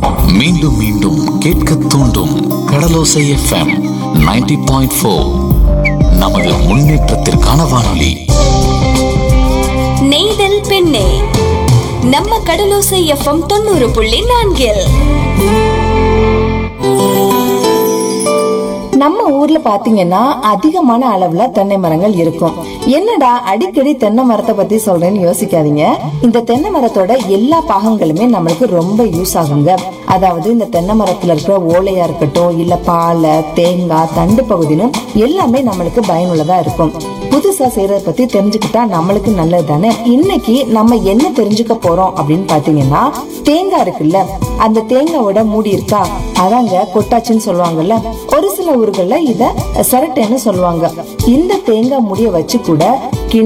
மீண்டும் மீண்டும் கேட்க தூண்டும் கடலோசை எஃப்எம் 90.4 பாயிண்ட் நமது முன்னேற்றத்திற்கான வானொலி நெய்தல் பெண்ணே நம்ம கடலோசை எஃப்எம் தொண்ணூறு புள்ளி நான்கில் நம்ம ஊர்ல பாத்தீங்கன்னா அதிகமான அளவுல தென்னை மரங்கள் இருக்கும் என்னடா அடிக்கடி தென்னை மரத்தை பத்தி சொல்றேன்னு யோசிக்காதீங்க இந்த தென்னை மரத்தோட எல்லா பாகங்களுமே நம்மளுக்கு ரொம்ப யூஸ் ஆகுங்க அதாவது இந்த தென்னை மரத்துல இருக்கிற ஓலையா இருக்கட்டும் இல்ல பாலை தேங்காய் தண்டு பகுதின்னு எல்லாமே நம்மளுக்கு பயனுள்ளதா இருக்கும் புதுசா செய்யறத பத்தி தெரிஞ்சுக்கிட்டா நம்மளுக்கு நல்லது தானே இன்னைக்கு நம்ம என்ன தெரிஞ்சுக்க போறோம் அப்படின்னு பாத்தீங்கன்னா தேங்காய் இருக்குல்ல அந்த தேங்காவோட மூடி இருக்கா அதாங்க கொட்டாச்சுன்னு சொல்லுவாங்கல்ல ஒரு சில ஊர்கள்ல இத சரட்டைன்னு சொல்லுவாங்க இந்த தேங்காய் முடிய வச்சு கூட கிணறு